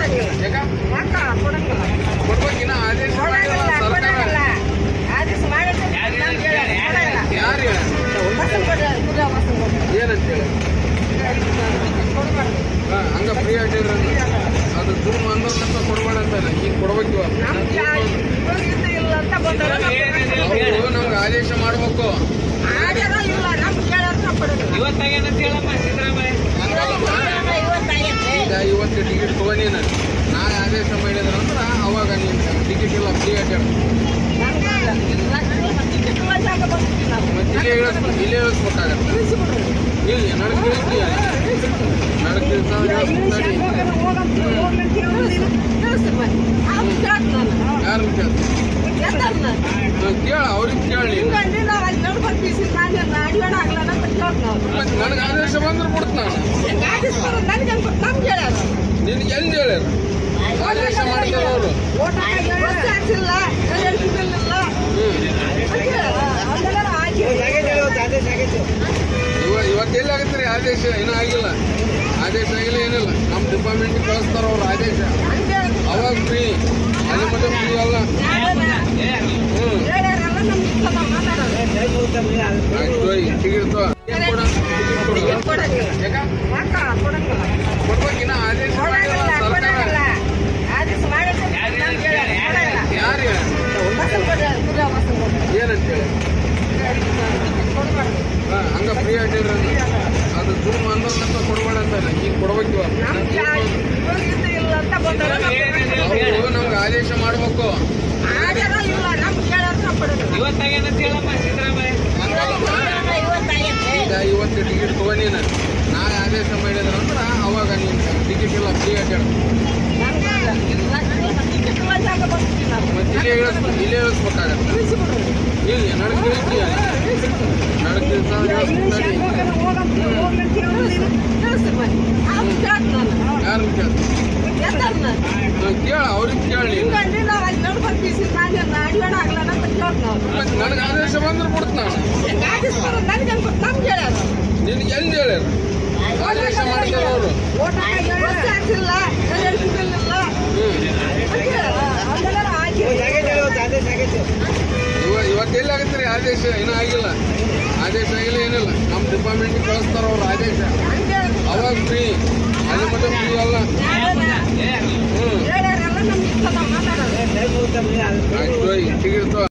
ಕೊಡಂಗಿಲ್ಲ ಯಾಕ ಯಾಕ ಕೊಡಂಗಿಲ್ಲ ಕೊಡ್ಬೇಕಿನ್ನ ಆದೇಶ ಮಾಡಿಲ್ಲ ಕೊಡಂಗಿಲ್ಲ ಸರ್ಕಾರ ಕೊಡಂಗಿಲ್ಲ ಆದೇಶ ಮಾಡಿದ್ರೆ ನಮ್ಗೆ ಹೇಳಲ್ಲ, ಕೊಡಂಗಿಲ್ಲ ಯಾರು ಹೇಳ ಬಸ್ಸಲ್ಲಿ ಕೊಡ್ರಿ, ಕುದುರೆ ಬಸ್ಸಲ್ಲಿ ಕೊಡ್ರಿ. ಏನಂತ ಹೇಳಿ ಕೊಡ್ಬಾರ್ದು. ಹಾ, ಹಂಗ ಫ್ರೀ ಆಗಿದ್ರಲ್ಲ ಅದು ದುರ್ಮ ಅಂದಂತ ಕೊಡ್ಬೇಡ ಅಂತಾನೆ ಈಗ ಕೊಡ್ಬೇಕು ಇವಾಗ ನಮ್ಗೆ ಯಾ- ಇವ್ರಿಗಿಂತ ಇಲ್ಲ ಅಂತ ಬಂದವ್ರು ನಾವು ಕೊಡಂಗಿಲ್ಲ. ಅವ್ರು ನಮ್ಗೆ ಆದೇಶ ಮಾಡ್ಬೇಕು ಆಗ್ಯಾರ ಇಲ್ಲ ನಮ್ಗೆ ಕೇಳೋರು ನಾವು ಕೊಡಂಗಿಲ್ಲ. ಇವತ್ತಾಗೇನಂತ ಹೇಳಮ್ಮ ಸಿದ್ದರಾಮಯ್ಯ ಇವತ್ತು ಇವತ್ತಾಗೈತೆ. ಈಗ ಇವತ್ತು ಟಿಕೆಟ್ ತಗೊಂಡಿನ ನಾಳೆ ಆದೇಶ ಮಾಡಿದ್ರ ಅಂದ್ರ ಅವಾಗ ನೀನು ಟಿಕೆಟ್ ಇಲ್ಲ ಫ್ರೀ ಆಗಿ ನಮ್ಗೆ ಇಲ್ಲ. ಇಲ್ಲ, ಇಲ್ಲ, ಟಿಕೆಟ್ ಇಲ್ಲ, ಜಾಗ ಬರ್ತೀವಿ ನಾವು. ಮತ್ತೆ ಇಲ್ಲೇ ಇಳಿಸ್ಬೇಕು ಇಲ್ಲೇ ಇಳಿಸ್ಬೇಕಾಗತ್ತೆ ಇಳಿಸ್ಬಿಡ್ರಿ. ಇಲ್ಲಿ ನಡಕ್ ಇಳಿಸ್ತೀಯ ನಡಕ್ ಇಳಿಸ್ತಾದ್ರೆ ಇಳಿಸಿ ಸರಿ ಹೋಗೋಣ, ಹೋಗಂತ ಹೋಗ್ಲಿಕ್ಕೆ ಹೇಳಿದ್ರು. ಇಳಿಸಿ ಬನ್ನಿ. ಅವ್ರು ಕೇಳ್ತು ನಾನು. ಯಾರು ಕೇಳ ಎದ್ದಾರ್ ನಾನು. ಕೇಳ ಅವ್ರಿಗೆ ಕೇಳಿ ಹಿಂಗಂದ್ರೆ ನಾವು ಅಲ್ಲಿ ನಡ್ಕೊಂಡ್ ಬೀಸಿ ನಾನು ಅಡಿಯೋಣ ಆಗ್ಲಾನ ಅಂತ ಕೇಳ್ತು ನಾವು. ಮತ್ತೆ ನನಗೆ ಆದೇಶ ಬಂದ್ರೆ ಬಿಡ್ತ ನಾನು ಆದೇಶ ಬರೋದು ನನಗೆ ಅನ್ಕೊ- ನಮ್ಗೆ ಹೇಳ್ಯಾರ. ನಿನ್ಗೆ ಎಲ್ಲಿ ಹೇಳ್ಯಾರ ಆದೇಶ ಮಾಡ್ತಾರೆ ಅವರು ಓಟ್ ಹಾಕಿಲ್ಲ, ಬಸ್ ಹಾಕ್ಸಿಲ್ಲ, ಎಲೆಕ್ಟ್ರಿಕ್ ಬಿಲ್ ಇಲ್ಲ. ಅಂತ ಹೇಳ್ಯಾರ. ಅದೆಲ್ಲ ಹಾಕಿ. ಇವ ಇವತ್ತು ಎಲ್ಲಿ ಆಗತ್ರಿ ಆದೇಶ ಇನ್ನೂ ಆಗಿಲ್ಲ ಆದೇಶ ಆಗಿಲ್ಲ ಏನಿಲ್ಲ ನಮ್ಮ ಡಿಪಾರ್ಟ್ಮೆಂಟ್ ಕಳಿಸ್ತಾರ ಅವ್ರ ಆದೇಶ ಹಂಗೆ ಅವಾಗ ಫ್ರೀ ಅಲ್ಲಿ ಮತ್ತೆ ಫ್ರೀ ಅಲ್ಲ ಹೇಳ್ಯಾರ. ಹ್ಮ್ ಹೇಳ್ಯಾರಲ್ಲ ನಮ್ಗೆ ಇಷ್ಟದ ಮಾತಾಡೋದು. ಆಯ್ತು ಈಗ ಟಿಕೆಟ್ ತಗೋ. ಟಿಕೆಟ್ ಕೊಡು. ಟಿಕೆಟ್ ಕೊಡು. ಟಿಕೆಟ್ ಕೊಡಂಗಿಲ್ಲ. ಯಾಕ ಯಾಕ ಕೊಡಂಗಿಲ್ಲ? ಕೊಡ್ಬೇಕಿನ್ನ ಆದೇಶ ಮಾಡಿಲ್ಲ ಕೊಡಂಗಿಲ್ಲ, ಸರ್ಕಾರ ಕೊಡಂಗಿಲ್ಲ. ಆದೇಶ ಮಾಡಿದ್ರೆ ನಮ್ಗೆ ಹೇಳ್ಯಾರ. ಕೊಡಂಗಿಲ್ಲ. ಯಾರು ಹೇಳ ಬಸ್ಸಲ್ಲಿ ಕೊಡ್ರಿ, ಕುದುರೆ ಬಸ್ಸಲ್ಲಿ ಕೊಡ್ರಿ. ಏನಂತ ಹೇಳಿ ಕೊಡ್ಬಾರ್ದು. ಹಾ, ಹಂಗ ಫ್ರೀ ಆಗಿದ್ರಲ್ಲ ಅದು ದುರ್ಮ ಅಂದಂತ ಕೊಡ್ಬೇಡ ಅಂತಾನೆ ಈಗ ಕೊಡ್ಬೇಕು ಇವಾಗ ನಮ್ಗೆ ಯಾ- ಇವ್ರಿಗಿಂತ ಇಲ್ಲ ಅಂತ ಬಂದವ್ರು ನಾವು ಕೊಡಂಗಿಲ್ಲ. ಅವ್ರು ನಮ್ಗೆ ಆದೇಶ ಮಾಡ್ಬೇಕು ಆಗ್ಯಾರ ಇಲ್ಲ, ನಮ್ಗೆ ಕೇಳೋರು ನಾವು ಕೊಡಂಗಿಲ್ಲ. ಇವತ್ತಾಗೇನಂತ ಹೇಳಮ್ಮ ಸಿದ್ದರಾಮಯ್ಯ ಇವತ್ತು ಇವತ್ತಾಗೈತೆ. ಈಗ ಇವತ್ತು ಟಿಕೆಟ್ ತಗೊಂಡಿನ ನಾಳೆ ಆದೇಶ ಮಾಡಿದ್ರ ಅಂದ್ರ ಅವಾಗ ನೀನು ಟಿಕೆಟ್ ಇಲ್ಲ ಫ್ರೀ ಆಗಿ ನಮ್ಗೆ ಇಲ್ಲ. ಇಲ್ಲ, ಇಲ್ಲ, ಟಿಕೆಟ್ ಇಲ್ಲ, ಜಾಗ ಬರ್ತೀವಿ ನಾವು. ಮತ್ತೆ ಇಲ್ಲೇ ಇಳಿಸ್ಬೇಕು ಇಲ್ಲೇ ಇಳಿಸ್ಬೇಕಾಗತ್ತೆ ಇಳಿಸ್ಬಿಡ್ರಿ. ಇಲ್ಲಿ ನಡಕ್ ಇಳಿಸ್ತೀಯ ನಡಕ್ ಇಳಿಸ್ತಾದ್ರೆ ಇಳಿಸಿ ಸರಿ ಹೋಗೋಣ, ಹೋಗಂತ ಹೋಗ್ಲಿಕ್ಕೆ ಹೇಳಿದ್ರು. ಇಳಿಸಿ ಬನ್ನಿ. ಅವ್ರು ಕೇಳ್ತು ನಾನು. ಯಾರು ಕೇಳ ಎದ್ದಾರ್ ನಾನು. ಕೇಳ ಅವ್ರಿಗೆ ಕೇಳಿ ಹಿಂಗಂದ್ರೆ ನಾವು ಅಲ್ಲಿ ನಡ್ಕೊಂಡ್ ಬೀಸಿ ನಾನು ಅಡಿಯೋಣ ಆಗ್ಲಾನ ಅಂತ ಕೇಳ್ತು ನಾವು. ಮತ್ತೆ ನನಗೆ ಆದೇಶ ಬಂದ್ರೆ ಬಿಡ್ತ ನಾನು ಆದೇಶ ಬರೋದು ನನಗೆ ಅನ್ಕೊ- ನಮ್ಗೆ ಹೇಳ್ಯಾರ. ನಿನ್ಗೆ ಎಲ್ಲಿ ಹೇಳ್ಯಾರ ಆದೇಶ ಮಾಡ್ತಾರೆ ಅವರು ಓಟ್ ಹಾಕಿಲ್ಲ, ಬಸ್ ಹಾಕ್ಸಿಲ್ಲ, ಎಲೆಕ್ಟ್ರಿಕ್ ಬಿಲ್ ಇಲ್ಲ. ಅಂತ ಹೇಳ್ಯಾರ. ಅದೆಲ್ಲ ಹಾಕಿ. ಇವ ಇವತ್ತು ಎಲ್ಲಿ ಆಗತ್ರಿ ಆದೇಶ ಇನ್ನೂ ಆಗಿಲ್ಲ ಆದೇಶ ಆಗಿಲ್ಲ ಏನಿಲ್ಲ ನಮ್ಮ ಡಿಪಾರ್ಟ್ಮೆಂಟ್ ಕಳಿಸ್ತಾರ ಅವ್ರ ಆದೇಶ ಹಂಗೆ ಅವಾಗ ಫ್ರೀ ಅಲ್ಲಿ ಮತ್ತೆ ಫ್ರೀ ಅಲ್ಲ ಹೇಳ್ಯಾರ. ಹ್ಮ್ ಹೇಳ್ಯಾರಲ್ಲ ನಮ್ಗೆ ಇಷ್ಟದ ಮಾತಾಡೋದು. ಆಯ್ತು ಈಗ ಟಿಕೆಟ್ ತಗೋ.